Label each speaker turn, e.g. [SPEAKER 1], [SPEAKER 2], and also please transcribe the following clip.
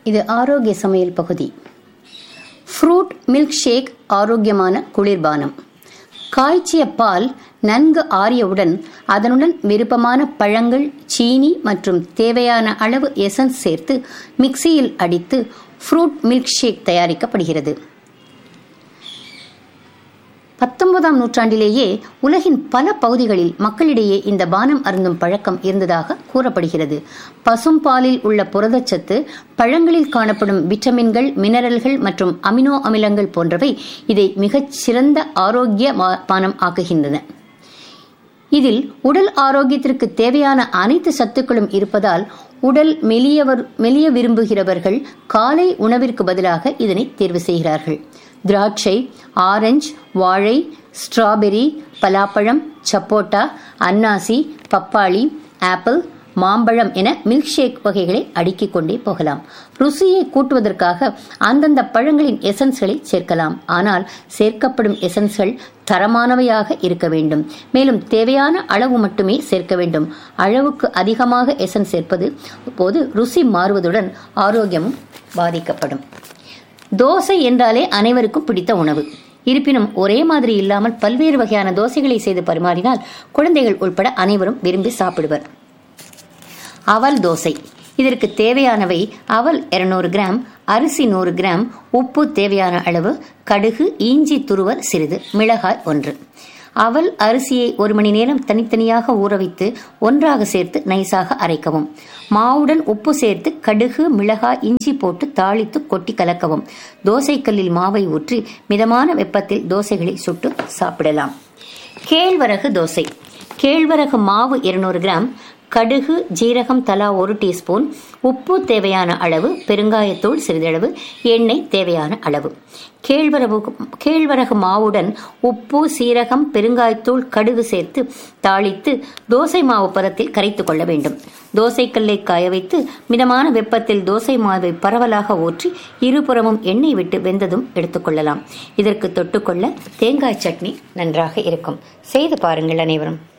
[SPEAKER 1] இது ஆரோக்கிய சமையல் பகுதி ஃப்ரூட் மில்க் ஷேக் ஆரோக்கியமான குளிர்பானம் காய்ச்சிய பால் நன்கு ஆறியவுடன் அதனுடன் விருப்பமான பழங்கள் சீனி மற்றும் தேவையான அளவு எசன்ஸ் சேர்த்து மிக்சியில் அடித்து ஃப்ரூட் மில்க் ஷேக் தயாரிக்கப்படுகிறது பத்தொன்பதாம் நூற்றாண்டிலேயே உலகின் பல பகுதிகளில் மக்களிடையே இந்த பானம் அருந்தும் பழக்கம் இருந்ததாக கூறப்படுகிறது பசும் பாலில் உள்ள புரதச்சத்து பழங்களில் காணப்படும் விட்டமின்கள் மினரல்கள் மற்றும் அமினோ அமிலங்கள் போன்றவை இதை மிகச் சிறந்த ஆரோக்கிய பானம் ஆக்குகின்றன இதில் உடல் ஆரோக்கியத்திற்கு தேவையான அனைத்து சத்துக்களும் இருப்பதால் உடல் மெலியவர் மெலிய விரும்புகிறவர்கள் காலை உணவிற்கு பதிலாக இதனை தேர்வு செய்கிறார்கள் திராட்சை ஆரஞ்சு வாழை ஸ்ட்ராபெரி பலாப்பழம் சப்போட்டா அன்னாசி பப்பாளி ஆப்பிள் மாம்பழம் என மில்க் ஷேக் வகைகளை அடுக்கிக் கொண்டே போகலாம் ருசியை கூட்டுவதற்காக அந்தந்த பழங்களின் எசன்ஸ்களை சேர்க்கலாம் ஆனால் சேர்க்கப்படும் எசன்ஸ்கள் தரமானவையாக இருக்க வேண்டும் மேலும் தேவையான அளவு மட்டுமே சேர்க்க வேண்டும் அளவுக்கு அதிகமாக எசன்ஸ் சேர்ப்பது போது ருசி மாறுவதுடன் ஆரோக்கியமும் பாதிக்கப்படும் தோசை என்றாலே அனைவருக்கும் பிடித்த உணவு இருப்பினும் ஒரே மாதிரி இல்லாமல் பல்வேறு வகையான தோசைகளை செய்து பரிமாறினால் குழந்தைகள் உட்பட அனைவரும் விரும்பி சாப்பிடுவர் அவல் தோசை இதற்கு தேவையானவை அவல் இருநூறு கிராம் அரிசி நூறு கிராம் உப்பு தேவையான அளவு கடுகு இஞ்சி துருவல் சிறிது மிளகாய் ஒன்று அவல் அரிசியை ஒரு மணி நேரம் தனித்தனியாக ஊற வைத்து ஒன்றாக சேர்த்து நைஸாக அரைக்கவும் மாவுடன் உப்பு சேர்த்து கடுகு மிளகாய் இஞ்சி போட்டு தாளித்து கொட்டி கலக்கவும் தோசைக்கல்லில் மாவை ஊற்றி மிதமான வெப்பத்தில் தோசைகளை சுட்டு சாப்பிடலாம் கேழ்வரகு தோசை கேழ்வரகு மாவு இருநூறு கிராம் கடுகு ஜீரகம் தலா ஒரு டீஸ்பூன் உப்பு தேவையான அளவு பெருங்காயத்தூள் சிறிதளவு எண்ணெய் தேவையான அளவு கேழ்வரகு கேழ்வரகு மாவுடன் உப்பு சீரகம் பெருங்காயத்தூள் கடுகு சேர்த்து தாளித்து தோசை மாவு பதத்தில் கரைத்து கொள்ள வேண்டும் தோசைக்கல்லை காய வைத்து மிதமான வெப்பத்தில் தோசை மாவை பரவலாக ஊற்றி இருபுறமும் எண்ணெய் விட்டு வெந்ததும் எடுத்துக்கொள்ளலாம் இதற்கு தொட்டுக்கொள்ள தேங்காய் சட்னி நன்றாக இருக்கும் செய்து பாருங்கள் அனைவரும்